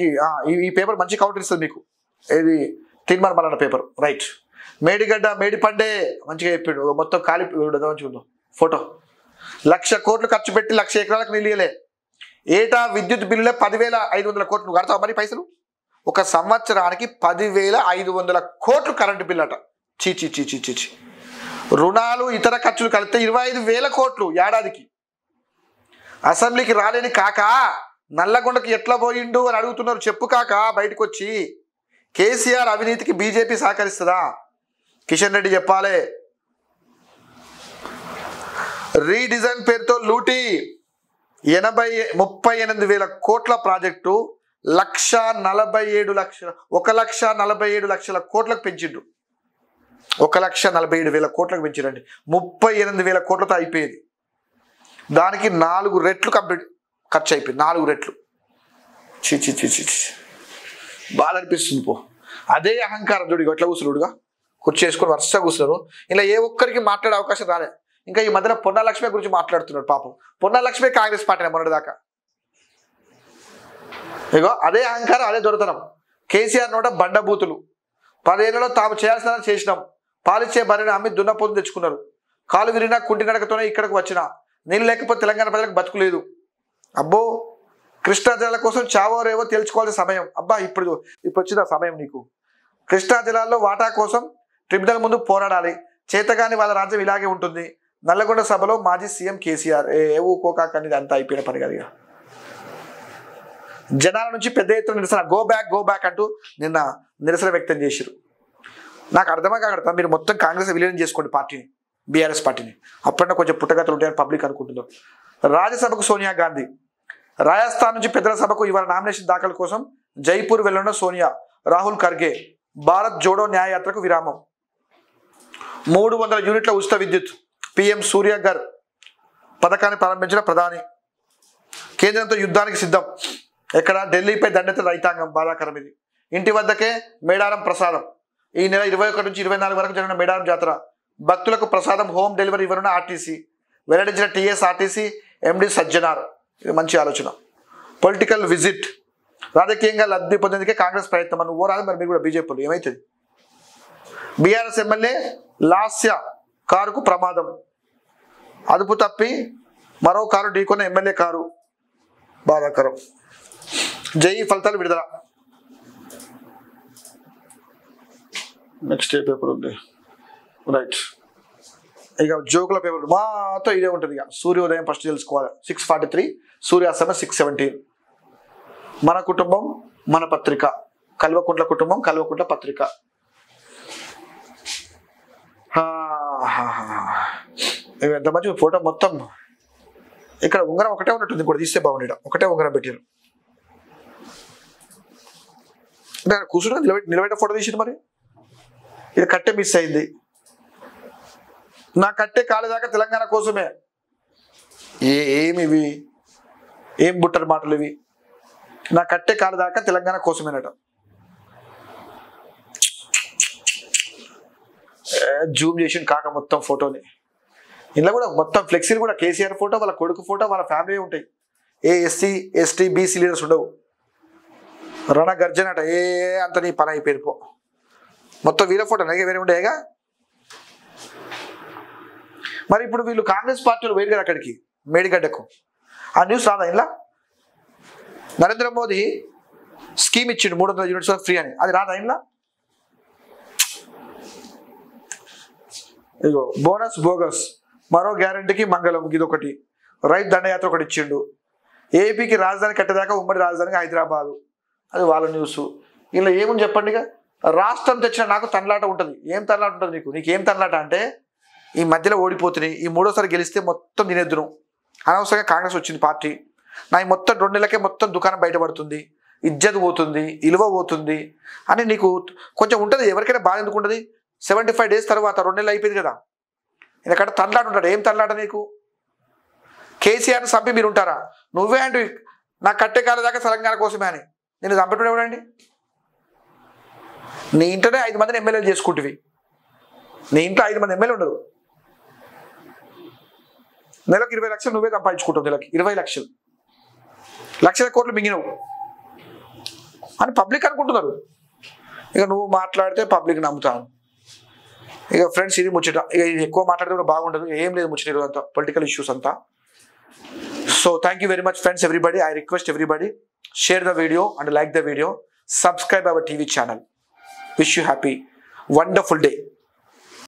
దానికి ఆ, ఈ ఈ పేపర్ మంచి కౌంటర్ ఇస్తుంది మీకు ఏది తిన్మార్ మల్లన్న పేపర్ రైట్ మేడిగడ్డ మేడిపండే మంచిగా చెప్పిండు ఓ మొత్తం కాలి మంచిగా ఉందో ఫోటో లక్ష కోట్లు ఖర్చు పెట్టి లక్ష ఎకరాలకు నిలియలే ఏటా విద్యుత్ బిల్లులే పదివేల ఐదు వందల కోట్లు నువ్వు కడతావు మరి పైసలు ఒక సంవత్సరానికి పదివేల ఐదు వందల కోట్లు కరెంటు బిల్ అట చీ చీ చీ చీ చీ చీ రుణాలు ఇతర ఖర్చులు కలిపితే ఇరవై ఐదు వేల కోట్లు ఏడాదికి అసెంబ్లీకి రాలేని కాక నల్లగొండకి ఎట్లా పోయిండు అని అడుగుతున్నారు చెప్పు కాక బయటకు వచ్చి కేసీఆర్ అవినీతికి బీజేపీ సహకరిస్తుందా కిషన్ రెడ్డి చెప్పాలి రీడిజైన్ పేరుతో లూటీ ఎనభై ముప్పై ఎనిమిది వేల కోట్ల ప్రాజెక్టు లక్ష నలభై ఏడు లక్షల ఒక లక్ష నలభై ఏడు లక్షల కోట్లకు పెంచిండు ఒక లక్ష నలభై ఏడు వేల కోట్లకు పెంచిరండి ముప్పై ఎనిమిది వేల కోట్లతో అయిపోయేది దానికి నాలుగు రెట్లు కంప్లీట్ ఖర్చు అయిపోయింది నాలుగు రెట్లు చి చి చి చి చి. బాధ అనిపిస్తుంది పో అదే అహంకారం చూడు ఇగో ఎట్లా కూర్చున్నాడుగా కుర్చీ వేసుకొని వరుసగా కూర్చున్నారు ఇలా ఏ ఒక్కరికి మాట్లాడే అవకాశం రాలే ఇంకా ఈ మధ్యన పొన్న లక్ష్మి గురించి మాట్లాడుతున్నాడు పాపం పొన్న లక్ష్మి కాంగ్రెస్ పార్టీ మొన్నటిదాకా ఇగో అదే అహంకారం అదే దొరతనం కేసీఆర్ నోట బండబూతులు పదేళ్లలో తాము చేయాల్సిన చేసినాం పాలిచ్చే బరిని అమ్మి దున్నపోతు తెచ్చుకున్నారు కాలు విరిగినా కుంటి నడకతోనే ఇక్కడికి వచ్చిన నీళ్ళు లేకపోతే తెలంగాణ ప్రజలకు బతుకులేదు అబ్బో కృష్ణా జిల్లాల కోసం చావో రేవో తెలుసుకోవాల్సిన సమయం అబ్బా ఇప్పుడు ఇప్పుడు వచ్చిన సమయం నీకు కృష్ణా జిల్లాలో వాటా కోసం ట్రిబ్యునల్ ముందు పోరాడాలి చేతగాని వాళ్ళ రాజ్యం ఇలాగే ఉంటుంది నల్లగొండ సభలో మాజీ సీఎం కేసీఆర్ ఏ ఊకోకాకని ఇది అంతా అయిపోయిన పని కదా ఇక. జనాల నుంచి పెద్ద ఎత్తున నిరసన గో బ్యాక్ గో బ్యాక్ అంటూ నిన్న నిరసన వ్యక్తం చేశారు నాకు అర్థమే కాకడతా మీరు మొత్తం కాంగ్రెస్ విలీనం చేసుకోండి పార్టీని బీఆర్ఎస్ పార్టీని అప్పుడన్నా కొంచెం పుట్టగతులు ఉంటాయని పబ్లిక్ అనుకుంటున్నారు రాజ్యసభకు సోనియా గాంధీ రాజస్థాన్ నుంచి పెద్దల సభకు ఇవాళ నామినేషన్ దాఖలు కోసం జైపూర్ వెళ్లనున్న సోనియా రాహుల్ ఖర్గే భారత్ జోడో న్యాయయాత్రకు విరామం మూడు వందల యూనిట్ల ఉచిత విద్యుత్ పిఎం సూర్య గర్ పథకాన్ని ప్రారంభించిన ప్రధాని కేంద్రంతో యుద్ధానికి సిద్ధం ఎక్కడ ఢిల్లీపై దండెత్తిన రైతాంగం బాధాకరం ఇది ఇంటి వద్దకే మేడారం ప్రసాదం ఈ నెల ఇరవై ఒకటి నుంచి ఇరవై నాలుగు వరకు జరిగిన మేడారం జాతర భక్తులకు ప్రసాదం హోమ్ డెలివరీ ఇవ్వనున్న ఆర్టీసీ వెల్లడించిన టీఎస్ ఆర్టీసీ ఎండి సజ్జనార్ ఇది మంచి ఆలోచన పొలిటికల్ విజిట్ రాజకీయంగా లబ్ధి పొందేందుకే కాంగ్రెస్ ప్రయత్నం అని ఓరాదు మరి మీరు కూడా బీజేపీలో ఏమవుతుంది బీఆర్ఎస్ ఎమ్మెల్యే లాస్య కారుకు ప్రమాదం అదుపు తప్పి మరో కారు ఢీకొన్న ఎమ్మెల్యే కారు బాధాకరం జేఈ ఫలితాలు విడుదల నెక్స్ట్ ఏ పేపర్ ఉంది రైట్ ఇక జోకుల పేపర్ మాతో ఇదే ఉంటుంది ఇక సూర్యోదయం ఫస్ట్ తెలుసుకోవాలి సిక్స్ ఫార్టీ త్రీ సూర్యాస్తమయం సిక్స్ సెవెంటీన్ మన కుటుంబం మన పత్రిక కల్వకుంట్ల కుటుంబం కల్వకుంట్ల పత్రిక ఆ, హా, హా, హా. ఇవి ఎంత మంచి ఫోటో మొత్తం ఇక్కడ ఉంగరం ఒకటే ఉన్నట్టుంది కూడా తీస్తే బాగుంది ఈడ. ఒకటే ఉంగరం పెట్టారు అంటే ఆడ కూర్చుని నిలబెట్టి నిలబెట్ట ఫోటో తీసింది మరి ఇది కట్టె మిస్ అయింది నా కట్టె కాలేదాకా తెలంగాణ కోసమే ఏ ఏమి ఇవి ఏం బుట్టరు మాటలు ఇవి నా కట్టె కాలేదాకా తెలంగాణ కోసమేనట జూమ్ చేసి కాక మొత్తం ఫోటోని ఇందులో కూడా మొత్తం ఫ్లెక్సీలు కూడా కేసీఆర్ ఫోటో వాళ్ళ కొడుకు ఫోటో వాళ్ళ ఫ్యామిలీ ఉంటాయి ఏ ఎస్సీ ఎస్టీ బీసీ లీడర్స్ ఉండవు రణ గర్జన అట ఏ అంత నీ పని అయిపోయింది పో మొత్తం వీళ్ళ ఫోటో అలాగే వేరే ఉండేగా మరి ఇప్పుడు వీళ్ళు కాంగ్రెస్ పార్టీలు వేరు కదా అక్కడికి మేడిగడ్డకు ఆ న్యూస్ రాదా ఇలా నరేంద్ర మోదీ స్కీమ్ ఇచ్చిండు మూడు వందల యూనిట్స్ ఫ్రీ అని అది రాదా ఇలా ఇగో బోనస్ బోగస్ మరో గ్యారంటీకి మంగళం ఇదొకటి రైతు దండయాత్ర ఒకటి ఇచ్చిండు ఏపీకి రాజధాని కట్టేదాకా ఉమ్మడి రాజధానికి హైదరాబాదు అది వాళ్ళ న్యూస్ ఇలా ఏముంది చెప్పండి ఇక రాష్ట్రం తెచ్చిన నాకు తనలాట ఉంటుంది ఏం తనలాట ఉంటుంది నీకు నీకు ఏం తనలాట అంటే ఈ మధ్యలో ఓడిపోతున్నాయి ఈ మూడోసారి గెలిస్తే మొత్తం తినేద్దును అనవసరంగా కాంగ్రెస్ వచ్చింది పార్టీ నా ఈ మొత్తం రెండు నెలలకే మొత్తం దుకాణం బయటపడుతుంది ఇజ్జత్ పోతుంది ఇలువ పోతుంది అని నీకు కొంచెం ఉంటుంది ఎవరికైనా బాధ ఎందుకు ఉంటుంది సెవెంటీ ఫైవ్ డేస్ తర్వాత రెండు నెలలు అయిపోయింది కదా ఎందుకంటే తనలాట ఉంటాడు ఏం తనలాట నీకు కేసీఆర్ చంపి మీరు ఉంటారా నువ్వే అంటే నా కట్టె కాల దాకా తెలంగాణ కోసమే అని నేను చంపటం ఎవడండి నీ ఇంట్లోనే ఐదు మందిని ఎమ్మెల్యేలు చేసుకుంటువి నీ ఇంట్లో ఐదు మంది ఎమ్మెల్యే ఉండరు నెలకు ఇరవై లక్షలు నువ్వే సంపాదించుకుంటావు నెలకి ఇరవై లక్షలు లక్షల కోట్లు మింగినవు అని పబ్లిక్ అనుకుంటున్నారు ఇక నువ్వు మాట్లాడితే పబ్లిక్ నమ్ముతాను ఇక ఫ్రెండ్స్ ఇది ముచ్చట ఇక ఇది ఎక్కువ మాట్లాడితే కూడా బాగుండదు ఏం లేదు ముచ్చట ఈరోజు అంతా పొలిటికల్ ఇష్యూస్ అంతా so thank you very much friends everybody I request everybody share the video and like the video subscribe our TV channel wish you happy wonderful day